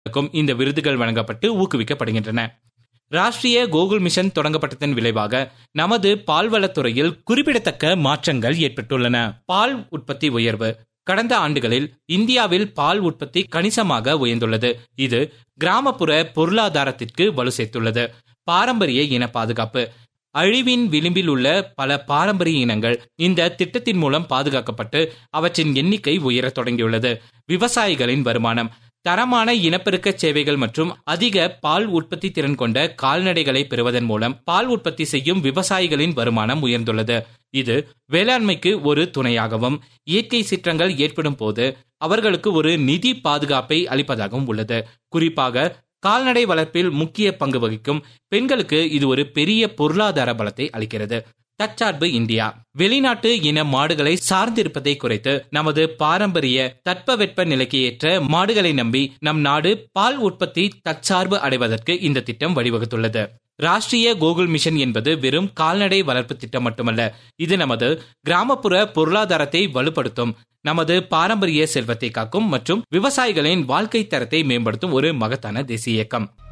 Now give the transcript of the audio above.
இந்த விருதுகள் வழங்கப்பட்டு ஊக்குவிக்கப்படுகின்றன ராஷ்டிரிய கோகுல் மிஷன் தொடங்கப்பட்டதன் விளைவாக நமது பால்வளத்துறையில் குறிப்பிடத்தக்க மாற்றங்கள் ஏற்பட்டுள்ளன பால் உற்பத்தி உயர்வு கடந்த ஆண்டுகளில் இந்தியாவில் பால் உற்பத்தி கணிசமாக உயர்ந்துள்ளது இது கிராமப்புற பொருளாதாரத்திற்கு வலு சேர்த்துள்ளது பாரம்பரிய இன பாதுகாப்பு அழிவின் விளிம்பில் உள்ள பல பாரம்பரிய இனங்கள் இந்த திட்டத்தின் மூலம் பாதுகாக்கப்பட்டு அவற்றின் எண்ணிக்கை உயரத் தொடங்கியுள்ளது விவசாயிகளின் வருமானம் தரமான இனப்பெருக்க சேவைகள் மற்றும் அதிக பால் உற்பத்தி திறன் கொண்ட கால்நடைகளை பெறுவதன் மூலம் பால் உற்பத்தி செய்யும் விவசாயிகளின் வருமானம் உயர்ந்துள்ளது இது வேளாண்மைக்கு ஒரு துணையாகவும் இயற்கை சீற்றங்கள் ஏற்படும் போது அவர்களுக்கு ஒரு நிதி பாதுகாப்பை அளிப்பதாகவும் உள்ளது குறிப்பாக கால்நடை வளர்ப்பில் முக்கிய பங்கு வகிக்கும் பெண்களுக்கு இது ஒரு பெரிய பொருளாதார பலத்தை அளிக்கிறது தற்சார்பு இந்தியா வெளிநாட்டு இன மாடுகளை சார்ந்திருப்பதை குறைத்து நமது பாரம்பரிய தட்பவெட்ப நிலைக்கு ஏற்ற மாடுகளை நம்பி நம் நாடு பால் உற்பத்தி தற்சார்பு அடைவதற்கு இந்த திட்டம் வழிவகுத்துள்ளது ராஷ்டிரிய கோகுல் மிஷன் என்பது வெறும் கால்நடை வளர்ப்பு திட்டம் மட்டுமல்ல இது நமது கிராமப்புற பொருளாதாரத்தை வலுப்படுத்தும் நமது பாரம்பரிய செல்வத்தை காக்கும் மற்றும் விவசாயிகளின் வாழ்க்கை தரத்தை மேம்படுத்தும் ஒரு மகத்தான தேசிய இயக்கம்